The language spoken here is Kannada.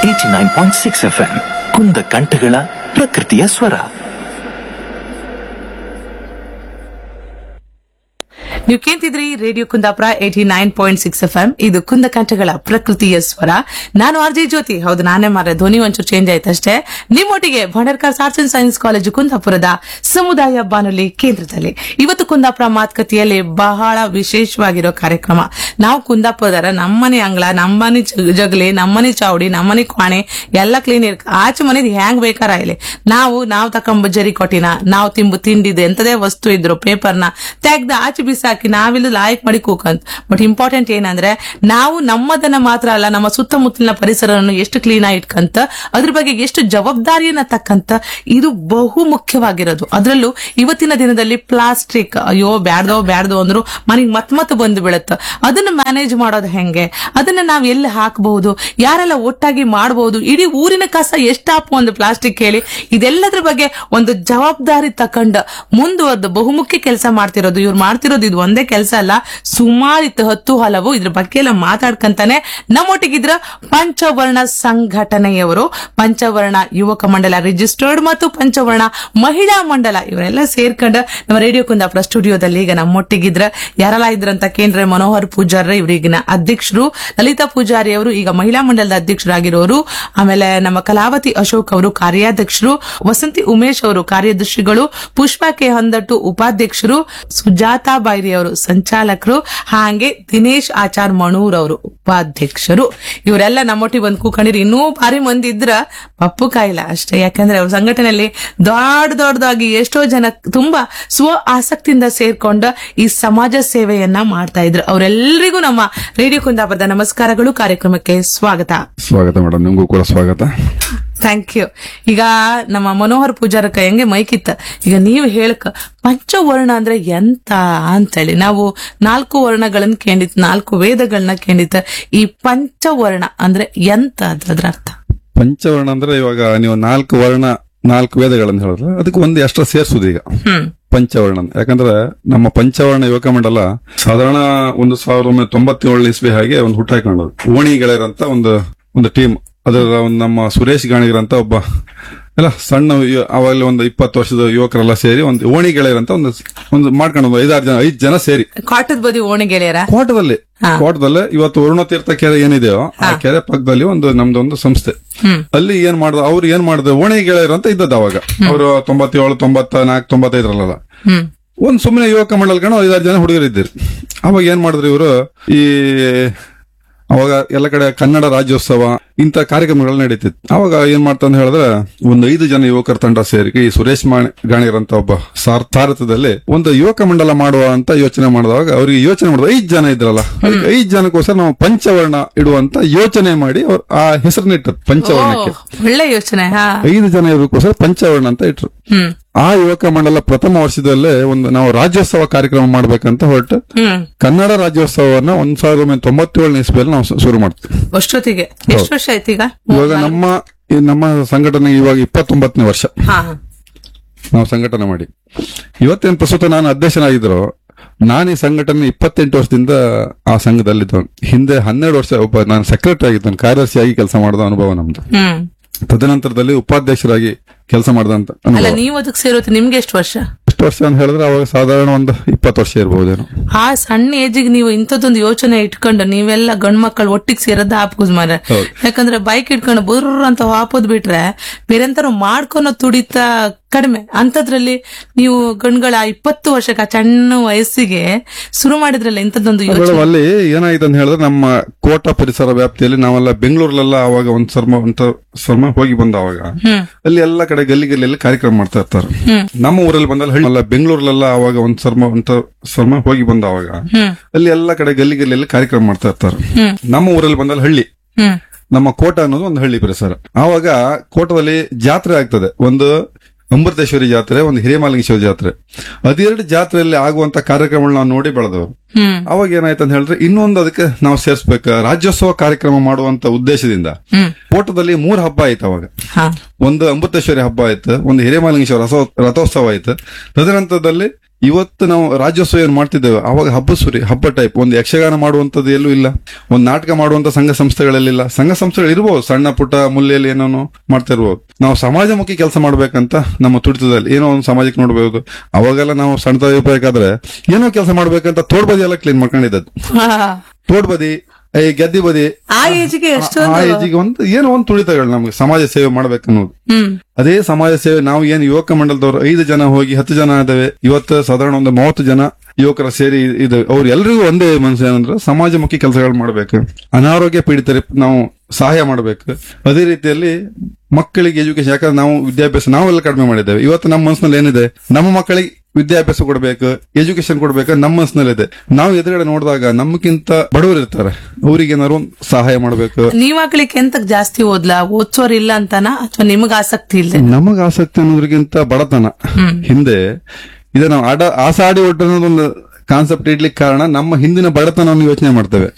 Eighty nine point six F M ಕುಂದ ಕಂಠಗಳ ಪ್ರಕೃತಿಯ ಸ್ವರ ನೀವು ಕೇಳ್ತಿದ್ರಿ radio Kundapura eighty nine point six F M ಇದು ಕುಂದಕಂಠಗಳ ಪ್ರಕೃತಿಯ ಸ್ವರ ನಾನು ಆರ್ ಜೆ ಜ್ಯೋತಿ ಹೌದು ನಾನೇ ಮಾರ ಧ್ವನಿ ಒಂಚೂರು ಚೇಂಜ್ ಆಯ್ತಷ್ಟೇ ನಿಮ್ಮೊಟ್ಟಿಗೆ Bhandarkar arts and science college ಕುಂದಾಪುರದ ಸಮುದಾಯ ಬಾನುಲಿ ಕೇಂದ್ರದಲ್ಲಿ ಇವತ್ತು ಕುಂದಾಪುರ ಮಾತುಕತೆಯಲ್ಲಿ ಬಹಳ ವಿಶೇಷವಾಗಿರೋ ಕಾರ್ಯಕ್ರಮ ನಾವು ಕುಂದಾಪುರದರ ನಮ್ಮನೆ ಅಂಗಳ ನಮ್ಮನೆ ಜ- ಜಗಲಿ ನಮ್ಮನೆ ಚಾವಡಿ ನಮ್ಮನೆ ಕ್ವಾಣೆ ಎಲ್ಲ ಕ್ಲೀನ್ ಇರ್ ಆಚೆ ಮನೆದ್ ಹ್ಯಾಂಗ್ ಬೇಕಾರ ಇಲ್ಲಿ ನಾವು ನಾವು ತಕೊಂಬ ಜರಿ ಕೊಟ್ಟಿನ ನಾವು ತಿಂಬು ತಿಂಡಿದ್ದು ಎಂತದೇ ವಸ್ತು ಇದ್ರು ಪೇಪರ್ನ ತೆಗ್ದ ಆಚೆ ಬಿಸಾಕಿ ನಾವಿಲ್ಲಿ ಲಾಯಕ್ ಮಾಡಿ ಕೂಕಂತ ಬಟ್ ಇಂಪಾರ್ಟೆಂಟ್ ಏನಂದ್ರೆ ನಾವು ನಮ್ಮದನ್ನ ಮಾತ್ರ ಅಲ್ಲ ನಮ್ಮ ಸುತ್ತಮುತ್ತಲಿನ ಪರಿಸರವನ್ನು ಎಷ್ಟು ಕ್ಲೀನ್ ಆಗಿ ಇಟ್ಕಂತ ಅದ್ರ ಬಗ್ಗೆ ಎಷ್ಟು ಜವಾಬ್ದಾರಿಯನ್ನ ತಕ್ಕಂತ ಇದು ಬಹು ಮುಖ್ಯವಾಗಿರೋದು ಅದರಲ್ಲೂ ಇವತ್ತಿನ ದಿನದಲ್ಲಿ ಪ್ಲಾಸ್ಟಿಕ್ ಅಯ್ಯೋ ಬ್ಯಾಡ್ದೋ ಬ್ಯಾಡ್ದೋ ಅಂದ್ರು ಮನೆಗ್ ಮತ್ ಮತ್ ಬಂದು ಬೀಳತ್ತ ಅದನ್ನ ಮ್ಯಾನೇಜ್ ಮಾಡೋದು ಹೆಂಗೆ ಅದನ್ನ ನಾವ್ ಎಲ್ಲಿ ಹಾಕಬಹುದು ಯಾರೆಲ್ಲ ಒಟ್ಟಾಗಿ ಮಾಡಬಹುದು ಇಡೀ ಊರಿನ ಕಸ ಎಷ್ಟಾಪು ಒಂದು ಪ್ಲಾಸ್ಟಿಕ್ ಹೇಳಿ ಇದೆಲ್ಲದ್ರ ಬಗ್ಗೆ ಒಂದು ಜವಾಬ್ದಾರಿ ತಕೊಂಡ ಮುಂದುವರೆದು ಬಹುಮುಖ್ಯ ಕೆಲಸ ಮಾಡ್ತಿರೋದು ಇವ್ರು ಮಾಡ್ತಿರೋದು ಇದು ಒಂದೇ ಕೆಲಸ ಅಲ್ಲ ಸುಮಾರಿತ್ತು ಹತ್ತು ಹಲವು ಇದ್ರ ಬಗ್ಗೆ ಎಲ್ಲ ಮಾತಾಡ್ಕಂತಾನೆ ನಮ್ಮೊಟ್ಟಿಗಿದ್ರ ಪಂಚವರ್ಣ ಸಂಘಟನೆಯವರು ಪಂಚವರ್ಣ ಯುವಕ ಮಂಡಲ ರಿಜಿಸ್ಟರ್ಡ್ ಮತ್ತು ಪಂಚವರ್ಣ ಮಹಿಳಾ ಮಂಡಲ ಇವರೆಲ್ಲ ಸೇರ್ಕೊಂಡ ನಮ್ಮ ರೇಡಿಯೋ ಕುಂದಾಪುರ ಸ್ಟುಡಿಯೋದಲ್ಲಿ ಈಗ ನಮ್ಮೊಟ್ಟಿಗಿದ್ರ ಯಾರೆಲ್ಲ ಇದ್ರಂತ ಕೇಂದ್ರ ಮನೋಹರ್ ಪೂಜಾರಿ ಇವರಿಗಿನ ಅಧ್ಯಕ್ಷರು ಲಲಿತಾ ಪೂಜಾರಿ ಅವರು ಈಗ ಮಹಿಳಾ ಮಂಡಲದ ಅಧ್ಯಕ್ಷರಾಗಿರೋರು ಆಮೇಲೆ ನಮ್ಮ ಕಲಾವತಿ ಅಶೋಕ್ ಅವರು ಕಾರ್ಯಾಧ್ಯಕ್ಷರು ವಸಂತಿ ಉಮೇಶ್ ಅವರು ಕಾರ್ಯದರ್ಶಿಗಳು ಪುಷ್ಪಾ ಕೆ ಹೊಂದಟ್ಟು ಉಪಾಧ್ಯಕ್ಷರು ಸುಜಾತಾ ಬೈರಿ ಅವರು ಸಂಚಾಲಕರು ಹಾಗೆ ದಿನೇಶ್ ಆಚಾರ್ ಮಣೂರ್ ಅವರು ಉಪಾಧ್ಯಕ್ಷರು ಇವರೆಲ್ಲ ನಮ್ಮೊಟ್ಟಿಗೆ ಬಂದು ಕೂಕೊಂಡಿರಿ ಇನ್ನೂ ಭಾರಿ ಮಂದಿ ಇದ್ರ ಪಪ್ಪು ಕಾಯಿಲ್ಲ ಅಷ್ಟೇ ಯಾಕಂದ್ರೆ ಅವ್ರ ಸಂಘಟನೆಯಲ್ಲಿ ದೊಡ್ಡ ದೊಡ್ಡದಾಗಿ ಎಷ್ಟೋ ಜನ ತುಂಬಾ ಸ್ವ ಆಸಕ್ತಿಯಿಂದ ಸೇರ್ಕೊಂಡ ಈ ಸಮಾಜ ಸೇವೆಯನ್ನ ಮಾಡ್ತಾ ಇದ್ರು ಅವರೆಲ್ಲರಿಗೂ ನಮ್ಮ ರೇಡಿಯೋ ಕುಂದಾಪುರದ ನಮಸ್ಕಾರಗಳು ಕಾರ್ಯಕ್ರಮಕ್ಕೆ ಸ್ವಾಗತ ಸ್ವಾಗತ ಮೇಡಮ್ ನಿಮಗೂ ಕೂಡ ಸ್ವಾಗತ ಥ್ಯಾಂಕ್ ಯು ಈಗ ನಮ್ಮ ಮನೋಹರ್ ಪೂಜಾರಕ್ಕ ಹೆಂಗೆ ಮೈಕಿತ್ತ ಈಗ ನೀವು ಹೇಳಕ ಪಂಚವರ್ಣ ಅಂದ್ರೆ ಎಂತ ಅಂತೇಳಿ ನಾವು ನಾಲ್ಕು ವರ್ಣಗಳನ್ನ ಕೇಳಿತ್ ನಾಲ್ಕು ವೇದಗಳನ್ನ ಕೇಳಿತ್ ಈ ಪಂಚವರ್ಣ ಅಂದ್ರೆ ಎಂತ ಅದು ಅದ್ರ ಅರ್ಥ ಪಂಚವರ್ಣ ಅಂದ್ರೆ ಇವಾಗ ನೀವು ನಾಲ್ಕು ವರ್ಣ ನಾಲ್ಕು ವೇದಗಳನ್ನ ಹೇಳಿದ್ರೆ ಅದಕ್ಕೆ ಒಂದು ಎಕ್ಸ್ಟ್ರಾ ಸೇರ್ಸುದು ಈಗ ಹ್ಮ್ ಪಂಚವರ್ಣ ಅಂತ. ಯಾಕಂದ್ರೆ ನಮ್ಮ ಪಂಚವರ್ಣ ಯುವಕ ಮಂಡಲ ಸಾಧಾರಣ ಒಂದು ಸಾವಿರದ ಒಂಬೈನೂರ ತೊಂಬತ್ತೇಳು ಇಸ್ವಿ ಹಾಗೆ ಒಂದು ಹುಟ್ಟು ಹಾಕೊಂಡದು ಓಣಿ ಗೆಳೆಯರಂತ ಒಂದು ಒಂದು ಟೀಮ್ ಅದರ ಒಂದು ನಮ್ಮ ಸುರೇಶ್ ಗಾಣಿಗರಂತ ಒಬ್ಬ ಎಲ್ಲ ಸಣ್ಣ ಯು- ಅವಾಗಲೇ ಒಂದು ಇಪ್ಪತ್ತು ವರ್ಷದ ಯುವಕರೆಲ್ಲ ಸೇರಿ ಒಂದು ಓಣಿ ಗೆಳೆಯರಂತ ಒಂದು ಒಂದು ಮಾಡ್ಕೊಂಡು ಒಂದು ಐದಾರು ಜನ ಐದು ಜನ ಸೇರಿ ಕಾಟದ ಬದಿ ಓಣಿ ಗೆಳೆಯರ ಕೋಟದಲ್ಲಿ ಹಾ. ಕೋಟದಲ್ಲಿ ಇವತ್ತು ವರುಣತೀರ್ಥ ಕೆರೆ ಏನಿದೆಯೋ ಆ ಕೆರೆ ಪಕ್ಕದಲ್ಲಿ ಒಂದು ನಮ್ದೊಂದು ಸಂಸ್ಥೆ ಹ್ಮ್ ಅಲ್ಲಿ ಏನ್ ಮಾಡ್ದ ಅವ್ರು ಏನ್ ಮಾಡಿದ್ರು ಓಣಿ ಗೆಳೆಯರು ಅಂತ ಇದ್ದದ್ದು ಅವಾಗ ಅವರು ತೊಂಬತ್ತೇಳು ತೊಂಬತ್ತ ನಾಲ್ಕು ತೊಂಬತ್ತೈದರಲ್ಲ ಹ್ಮ್ ಒಂದ್ ಸುಮ್ಮನೆ ಯುವಕ ಮಂಡಲ್ಗಣ ಐದಾರು ಜನ ಹುಡುಗರು ಇದ್ದೀರಿ ಅವಾಗ ಏನ್ ಮಾಡಿದ್ರು ಇವರು ಈ ಅವಾಗ ಎಲ್ಲ ಕಡೆ ಕನ್ನಡ ರಾಜ್ಯೋತ್ಸವ ಇಂಥ ಕಾರ್ಯಕ್ರಮಗಳು ನಡೀತಿತ್ತು ಅವಾಗ ಏನ್ ಮಾಡ್ತಾ ಅಂತ ಹೇಳಿದ್ರೆ ಒಂದು ಐದು ಜನ ಯುವಕರ ತಂಡ ಸೇರಿ ಈ ಸುರೇಶ್ ಮಾಣಿ ಗಾಣಿಗರ್ ಅಂತ ಒಬ್ಬ ಸಾರ್ ಭಾರತದಲ್ಲಿ ಒಂದು ಯುವಕ ಮಂಡಲ ಮಾಡುವ ಅಂತ ಯೋಚನೆ ಮಾಡಿದಾಗ ಅವ್ರಿಗೆ ಯೋಚನೆ ಮಾಡಿದ ಐದು ಜನ ಇದ್ರಲ್ಲ ಅದಕ್ಕೆ ಐದು ಜನಕ್ಕೋಸ್ಕರ ನಾವು ಪಂಚವರ್ಣ ಇಡುವಂತ ಯೋಚನೆ ಮಾಡಿ ಅವ್ರು ಆ ಹೆಸರನ್ನಿಟ್ಟರು ಪಂಚವರ್ಣಕ್ಕೆ ಓ, ಒಳ್ಳೆ ಯೋಚನೆ ಹಾ ಐದು ಜನ ಇರೋಕ್ಕೋಸ್ಕರ ಪಂಚವರ್ಣ ಅಂತ ಇಟ್ರು ಹ್ಮ್ ಆ ಯುವಕ ಮಂಡಲ ಪ್ರಥಮ ವರ್ಷದಲ್ಲೇ ಒಂದು ನಾವು ರಾಜ್ಯೋತ್ಸವ ಕಾರ್ಯಕ್ರಮ ಮಾಡ್ಬೇಕಂತ ಹೊರಟು ಹ್ಮ್ ಕನ್ನಡ ರಾಜ್ಯೋತ್ಸವವನ್ನ ಒಂದ್ ಸಾವಿರದ ಒಂಬೈನೂರ ತೊಂಬತ್ತೇಳನೇ ಇಸ್ವಿಯಲ್ಲಿ ನಾವು ಶು- ಶುರು ಮಾಡ್ತೀವಿ ಅಷ್ಟೊತ್ತಿಗೆ ಎಷ್ಟು ವರ್ಷ ಆಯ್ತು ಈಗ ಇವಾಗ ನಮ್ಮ ಈ ನಮ್ಮ ಸಂಘಟನೆ ಇವಾಗ ಇಪ್ಪತ್ತೊಂಬತ್ತನೇ ವರ್ಷ ಹಾ ನಾವು ಸಂಘಟನೆ ಮಾಡಿ ಇವತ್ತೇನ್ ಪ್ರಸ್ತುತ ನಾನು ಅಧ್ಯಕ್ಷನಾಗಿದ್ರು ನಾನು ಈ ಸಂಘಟನೆ ಇಪ್ಪತ್ತೆಂಟು ವರ್ಷದಿಂದ ಆ ಸಂಘದಲ್ಲಿದ್ದವನು ಹಿಂದೆ ಹನ್ನೆರಡು ವರ್ಷ ಒಬ್ಬ ನಾನು ಸೆಕ್ರೆಟರಿ ಆಗಿದ್ದವನು ಕಾರ್ಯದರ್ಶಿಯಾಗಿ ಕೆಲಸ ಮಾಡಿದ ಅನುಭವ ನಮ್ದು ಹ್ಮ್ ತದನಂತರದಲ್ಲಿ ಉಪಾಧ್ಯಕ್ಷರಾಗಿ ಕೆಲಸ ಮಾಡಿದಂತ ಅಲ್ಲ ಅನುಭವ ನೀವು ಅದಕ್ಕೆ ಸೇರೋದು ನಿಮ್ಗೆ ಎಷ್ಟು ವರ್ಷ ಎಷ್ಟು ವರ್ಷ ಅಂತ ಹೇಳಿದ್ರೆ ಅವಾಗ ಸಾಧಾರಣ ಒಂದು ಇಪ್ಪತ್ತು ವರ್ಷ ಇರ್ಬಹುದೇನೋ ಆ ಸಣ್ಣ ಏಜಿಗೆ ನೀವು ಇಂಥದ್ದೊಂದು ಯೋಚನೆ ಇಟ್ಕೊಂಡು ನೀವೆಲ್ಲ ಗಂಡ್ ಮಕ್ಕಳು ಒಟ್ಟಿಗೆ ಸೇರೋದ ಹಾಪುದ್ ಮಾರ ಹೌದು. ಯಾಕಂದ್ರೆ ಬೈಕ್ ಇಟ್ಕೊಂಡು ಬುರ್ರ ಅಂತ ಹಾಪೋದ್ ಬಿಟ್ರೆ ಬೇರೆಂತಾರು ಮಾಡ್ಕೊನೋ ತುಡಿತ ಕಡಿಮೆ ಅಂತದ್ರಲ್ಲಿ ನೀವು ಗಂಡ್ಗಳ ಇಪ್ಪತ್ತು ವರ್ಷಕ್ಕೆ ಆ ಸಣ್ಣ ವಯಸ್ಸಿಗೆ ಶುರು ಮಾಡಿದ್ರಲ್ಲ ಇಂಥದ್ದೊಂದು ಯೋಚನೆ ಮೇಡಮ್, ಅಲ್ಲಿ ಏನಾಯ್ತು ಅಂತ ಹೇಳಿದ್ರೆ ನಮ್ಮ ಕೋಟ ಪರಿಸರ ವ್ಯಾಪ್ತಿಯಲ್ಲಿ ನಾವೆಲ್ಲ ಬೆಂಗಳೂರಲ್ಲೆಲ್ಲ ಅವಾಗ ಒಂದ್ ಸರ್ಮ ಒಂದ್ ಸರ್ಮ ಹೋಗಿ ಬಂದ ಅವಾಗ ಹ್ಮ್ ಅಲ್ಲಿ ಎಲ್ಲ ಕಡೆ ಗಲ್ಲಿ ಗಲ್ಲಿಯಲ್ಲಿ ಕಾರ್ಯಕ್ರಮ ಮಾಡ್ತಾ ಇರ್ತಾರೆ ಹ್ಮ್ ನಮ್ಮ ಊರಲ್ಲಿ ಬಂದಲ್ಲಿ ಹಳ್ಳಿ ಅಲ್ಲ ಬೆಂಗಳೂರಲ್ಲೆಲ್ಲ ಅವಾಗ ಒಂದ್ ಸರ್ಮ ಒಂದ್ ಸರ್ಮ ಹೋಗಿ ಬಂದ ಅವಾಗ ಹ್ಮ್ ಅಲ್ಲಿ ಎಲ್ಲ ಕಡೆ ಗಲ್ಲಿ ಗಲ್ಲಿಯಲ್ಲಿ ಕಾರ್ಯಕ್ರಮ ಮಾಡ್ತಾ ಇರ್ತಾರೆ ಹ್ಮ್ ನಮ್ಮ ಊರಲ್ಲಿ ಬಂದಲ್ಲಿ ಹಳ್ಳಿ ಹ್ಮ್ ನಮ್ಮ ಕೋಟ ಅನ್ನೋದು ಒಂದು ಹಳ್ಳಿ ಪರಿಸರ ಆವಾಗ ಕೋಟದಲ್ಲಿ ಜಾತ್ರೆ ಆಗ್ತದೆ ಒಂದು ಅಮೃತೇಶ್ವರಿ ಜಾತ್ರೆ ಒಂದು ಹಿರೇಮಾಲಿಂಗೇಶ್ವರ ಜಾತ್ರೆ ಅದೆರಡು ಜಾತ್ರೆಯಲ್ಲಿ ಆಗುವಂತ ಕಾರ್ಯಕ್ರಮಗಳನ್ನ ನಾವು ನೋಡಿ ಬೆಳೆದವರು ಹ್ಮ್ ಅವಾಗ ಏನಾಯ್ತು ಅಂತ ಹೇಳಿದ್ರೆ ಇನ್ನೊಂದು ಅದಕ್ಕೆ ನಾವು ಸೇರ್ಸ್ಬೇಕು ರಾಜ್ಯೋತ್ಸವ ಕಾರ್ಯಕ್ರಮ ಮಾಡುವಂತ ಉದ್ದೇಶದಿಂದ ಹ್ಮ್ ಕೋಟದಲ್ಲಿ ಮೂರ್ ಹಬ್ಬ ಆಯ್ತು ಅವಾಗ ಹಾ ಒಂದು ಅಮೃತೇಶ್ವರಿ ಹಬ್ಬ ಆಯ್ತು ಒಂದು ಹಿರೇಮಾಲಿಂಗೇಶ್ವರ ರಸೋ- ರಥೋತ್ಸವ ಆಯ್ತು ತದನಂತರದಲ್ಲಿ ಇವತ್ತು ನಾವು ರಾಜ್ಯೋತ್ಸವ ಏನ್ ಮಾಡ್ತಿದ್ದೇವೆ ಅವಾಗ ಹಬ್ಬ ಸುರಿ ಹಬ್ಬ ಟೈಪ್ ಒಂದು ಯಕ್ಷಗಾನ ಮಾಡುವಂತದ್ದು ಎಲ್ಲೂ ಇಲ್ಲ ಒಂದು ನಾಟಕ ಮಾಡುವಂತ ಸಂಘ ಸಂಸ್ಥೆಗಳಲ್ಲಿಲ್ಲ ಸಂಘ ಸಂಸ್ಥೆಗಳು ಇರ್ಬೋದು ಸಣ್ಣ ಪುಟ್ಟ ಮೂಲೆಯಲ್ಲಿ ಏನೋ ಮಾಡ್ತಾ ಇರ್ಬೋದು ನಾವು ಸಮಾಜಮುಖಿ ಕೆಲಸ ಮಾಡ್ಬೇಕಂತ ನಮ್ಮ ತುಡಿತದಲ್ಲಿ ಏನೋ ಒಂದು ಸಮಾಜಕ್ಕೆ ನೋಡ್ಬೋದು ಅವಾಗೆಲ್ಲ ನಾವು ಸಣ್ಣ ಇರ್ಬೇಕಾದ್ರೆ ಏನೋ ಕೆಲಸ ಮಾಡ್ಬೇಕಂತ ತೋಡ್ ಬದಿ ಎಲ್ಲ ಕ್ಲೀನ್ ಮಾಡ್ಕೊಂಡಿದ್ದದ್ದು ತೋಡ್ ಬದಿ ಈ ಗೆದ್ದಿ ಬದಿ ಆ ಏಜಿಗೆ ಆ ಎಷ್ಟೊಂದು ಏಜಿಗೆ ಒಂದು ಏನೋ ಒಂದು ತುಳಿತಗಳು ನಮ್ಗೆ ಸಮಾಜ ಸೇವೆ ಮಾಡ್ಬೇಕನ್ನೋದು ಹ್ಮ್ ಅದೇ ಸಮಾಜ ಸೇವೆ ನಾವು ಏನು ಯುವಕ ಮಂಡಲದವರು ಐದು ಜನ ಹೋಗಿ ಹತ್ತು ಜನ ಇದಾವೆ ಇವತ್ತು ಸಾಧಾರಣ ಒಂದು ಮೂವತ್ತು ಜನ ಯುವಕರ ಸೇರಿ ಇದು ಅವ್ರು ಎಲ್ರಿಗೂ ಒಂದೇ ಮನಸ್ಸು ಏನಂದ್ರೆ ಸಮಾಜಮುಖಿ ಕೆಲಸಗಳು ಮಾಡ್ಬೇಕು ಅನಾರೋಗ್ಯ ಪೀಡಿತರಿಗೆ ನಾವು ಸಹಾಯ ಮಾಡ್ಬೇಕು ಅದೇ ರೀತಿಯಲ್ಲಿ ಮಕ್ಕಳಿಗೆ ಎಜುಕೇಶನ್ ಯಾಕಂದ್ರೆ ನಾವು ವಿದ್ಯಾಭ್ಯಾಸ ನಾವೆಲ್ಲ ಕಡಿಮೆ ಮಾಡಿದ್ದೇವೆ ಇವತ್ತು ನಮ್ಮ ಮನಸ್ಸಿನಲ್ಲಿ ಏನಿದೆ ನಮ್ಮ ಮಕ್ಕಳಿಗೆ ವಿದ್ಯಾಭ್ಯಾಸ ಕೊಡ್ಬೇಕು ಎಜುಕೇಶನ್ ಕೊಡ್ಬೇಕು ನಮ್ಮ ಮನಸ್ಸಿನಲ್ಲಿದೆ ನಾವು ಎದುರುಗಡೆ ನೋಡಿದಾಗ ನಮ್ಗಿಂತ ಬಡವರು ಇರ್ತಾರೆ ಅವ್ರಿಗೆ ಏನಾದ್ರು ಒಂದು ಸಹಾಯ ಮಾಡ್ಬೇಕು ನೀವ್ ಹಾಕ್ಲಿಕ್ಕೆ ಎಂತಕ್ ಜಾಸ್ತಿ ಓದ್ಲಾ ಓದ್ಸೋರ್ ಇಲ್ಲ ಅಂತಾನ ಅಥವಾ ನಿಮಗ್ ಆಸಕ್ತಿ ಇಲ್ದೆ ನಮಗ ಆಸಕ್ತಿ ಅನ್ನೋದ್ರಿಗಿಂತ ಬಡತನ ಹಿಂದೆ ಇದು ನಾವು ಆಡ ಆಸ ಆಡಿ ಒಟ್ಟು ಅನ್ನೋದೊಂದು ಕಾನ್ಸೆಪ್ಟ್ ಇಡ್ಲಿಕ್ಕೆ ಕಾರಣ ನಮ್ಮ ಹಿಂದಿನ ಬಡತನವನ್ನು ಯೋಚನೆ ಮಾಡ್ತೇವೆ